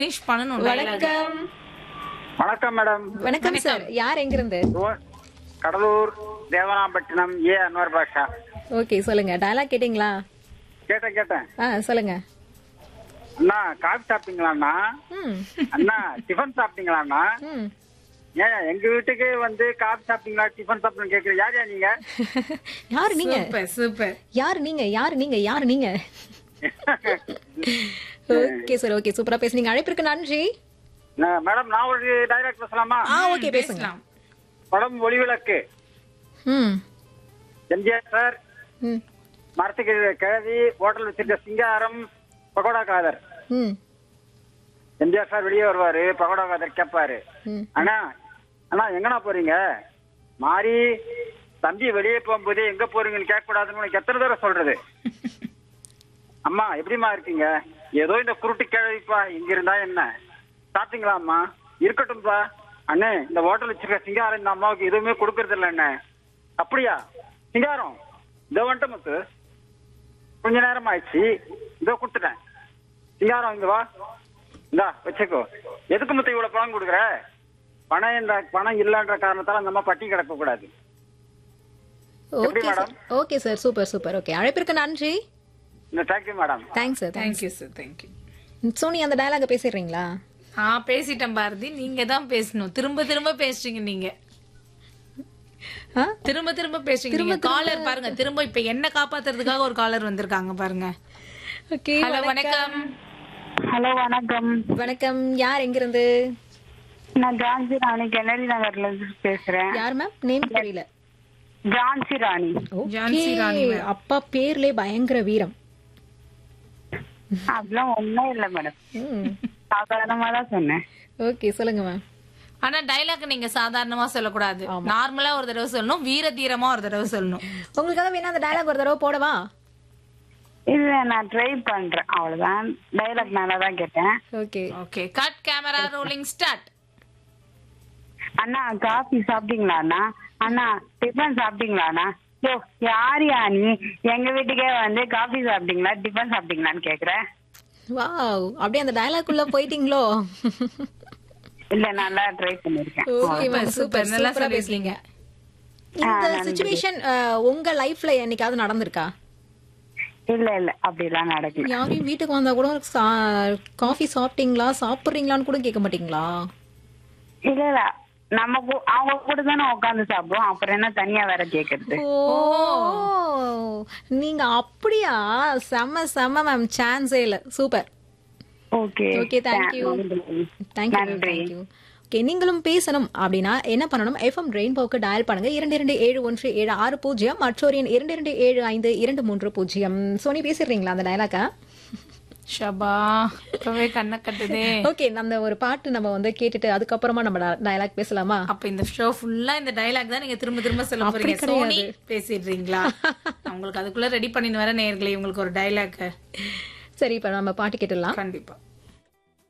Finish பண்ணணும் dialogue. வணக்கம் வணக்கம் மேடம் வணக்கம் சார் யார் எங்கிருந்து ஓ- கடலூர் தேவனாம்பட்டினம் ஏ அன்வர் பாஷா ஓகே சொல்லுங்க டயலாக் கேட்டிங்களா கேட்டேன் கேட்டேன் ஆ சொல்லுங்க அண்ணா காஃபி சாப்பிட்டீங்களாண்ணா ம் அண்ணா டிஃபன் சாப்பிட்டீங்களாண்ணா ம் ஏன் எங்க வீட்டுக்கு வந்து காஃபி சாப்பிட்டீங்களா டிஃபன் சாப்பிட்டீங்க கேக்குற யார் நீங்க யார் நீங்க சூப்பர் சூப்பர் யார் நீங்க யார் நீங்க யார் நீங்க ஓகே சார் ஓகே சூப்பரா பேசுனீங்க அழைப்பிற்கு நன்றி நான் மேடம் நான் ஒரு டைலாக் பேசலாமா ஆ ஓகே பேசுங்க பேசலாம் படம் ஒளிவிளக்கு ம் எம்ஜிஆர் சார் ம் மரத்துக்கு கிழவி ஹோட்டல் வச்சிருக்க சிங்காரம் பகோடா காதர் ம் எம்ஜிஆர் சார் வெளியே வருவாரு பகோடா காதர் கேட்பாரு ம் அண்ணா அண்ணா எங்கண்ணா போறீங்க மாறி தம்பி வெளியே போகும்போது எங்க போறீங்கன்னு கேட்க கூடாதுன்னு உனக்கு எத்தனை தடவை சொல்றது அம்மா எப்படிம்மா இருக்கீங்க ஏதோ இந்த குருட்டு கிழவிப்பா இங்க இருந்தா என்ன சாப்பிட்டீங்களா அம்மா இருக்கட்டும்ப்பா அண்ணே இந்த ஹோட்டல் வச்சிருக்க சிங்காரம் இந்த அம்மாவுக்கு எதுவுமே கொடுக்கறது இல்ல அண்ணே அப்படியா சிங்காரம் இதோ வந்துட்டு முத்து கொஞ்ச நேரம் ஆயிடுச்சு இதோ கொடுத்துட்டேன் சிங்காரம் இங்க வா இந்தா வச்சுக்கோ எதுக்கு முத்து இவ்வளவு பணம் கொடுக்குற பணம் என்ற பணம் இல்லன்ற காரணத்தால நம்ம பட்டி கிடக்க கூடாது எப்படி okay sir madam? Okay sir super super okay அழைப்பிற்கு நன்றி இந்த thank you madam thanks sir thanks thank you sir thank you Soni அந்த டயலாக பேசிடுறீங்களா ஆ பேசிட்டேன் பாரதி நீங்க தான் பேசணும் திரும்ப திரும்ப பேசுறீங்க நீங்க ஆ திரும்ப திரும்ப பேசுறீங்க நீங்க காலர் பாருங்க திரும்ப இப்ப என்ன காப்பாத்துறதுக்காக ஒரு காலர் வந்திருக்காங்க பாருங்க ஓகே ஹலோ வணக்கம் ஹலோ வணக்கம் வணக்கம் யார் எங்கிருந்து நான் ஜான்சி ராணி கெனடி நகர்ல இருந்து பேசுறேன் யார் மேம் நேம் தெரியல ஜான்சி ராணி ஜான்சி ராணி Okay. அப்பா பேர்லே பயங்கர வீரம் அதெல்லாம் ஒண்ணும் இல்ல மேடம் ம் சாதாரணமா தான் சொன்னேன் ஓகே சொல்லுங்க மேம் ஆனா டைலாக் நீங்க சாதாரணமா சொல்லக்கூடாது நார்மலா ஒரு தடவை சொல்லணும் வீர தீரமா ஒரு தடவை சொல்லணும் உங்களுக்காக வேணா அந்த டயலாக் ஒரு தடவை போடவா இல்ல நான் ட்ரை பண்றேன் அவ்வளவுதான் டைலாக் நல்லா தான் கேட்டேன் okay okay cut camera rolling start அண்ணா காஃபி சாப்பிட்டீங்களா அண்ணா அண்ணா டிஃபன் சாப்பிட்டீங்களா அண்ணா யோ யாரியா நீ எங்க வீட்டுக்கே வந்து காஃபி சாப்பிட்டீங்களா டிஃபன் சாப்பிட்டீங்களான்னு கேக்குற வாவ் அப்படியே அந்த டயலாக் உள்ள போயிட்டீங்களோ இல்ல நல்லா ட்ரை பண்ணிருக்கேன் ஓகே மேம் சூப்பர் நல்லா நல்லா பேசுறீங்க இந்த சுச்சுவேஷன் உங்க லைஃப்ல என்னைக்காவது நடந்திருக்கா இல்ல இல்ல அப்படிலாம் நடக்கல யாரையும் வீட்டுக்கு வந்தா கூட காஃபி சாப்பிட்டீங்களா சாப்பிடுறீங்களான்னு கூட கேட்க மாட்டீங்களா இல்ல இல்ல நம்ம கூ- அவங்க கூட தானே உட்காந்து சாப்பிடுவோம் அப்புறம் என்ன தனியா வேற கேக்குறது ஓ நீங்க அப்படியா செம்ம செம்ம மேம் சான்ஸே இல்ல super okay okay thank you thank you நன்றி. தேங்க்யூ ஓகே நீங்களும் பேசணும் அப்படின்னா என்ன பண்ணணும் எஃப்எம் ரெயின்போக்கு டயல் பண்ணுங்க இரண்டு இரண்டு ஏழு ஒன்று ஏழு ஆறு பூஜ்ஜியம் மற்றொரு எண் இரண்டு இரண்டு ஏழு ஐந்து இரண்டு மூன்று பூஜ்ஜியம் சோனி பேசிடுறீங்களா அந்த டயலாக்கா ஷபா இப்பவே கண்ணை கட்டுதே ஓகே நம்ம ஒரு பாட்டு நம்ம வந்து கேட்டுட்டு அதுக்கப்புறமா நம்ம டயலாக் பேசலாமா அப்ப இந்த ஷோ ஃபுல்லா இந்த டைலாக் தான் நீங்க திரும்ப திரும்ப சொல்ல அப்படி போறீங்க கிடையாது. சோனி பேசிடுறீங்களா நான் உங்களுக்கு அதுக்குள்ள ரெடி பண்ணின்னு வர நேர்களே உங்களுக்கு ஒரு டைலாக் சரி இப்ப நம்ம பாட்டு கேட்டுடலாம் கண்டிப்பா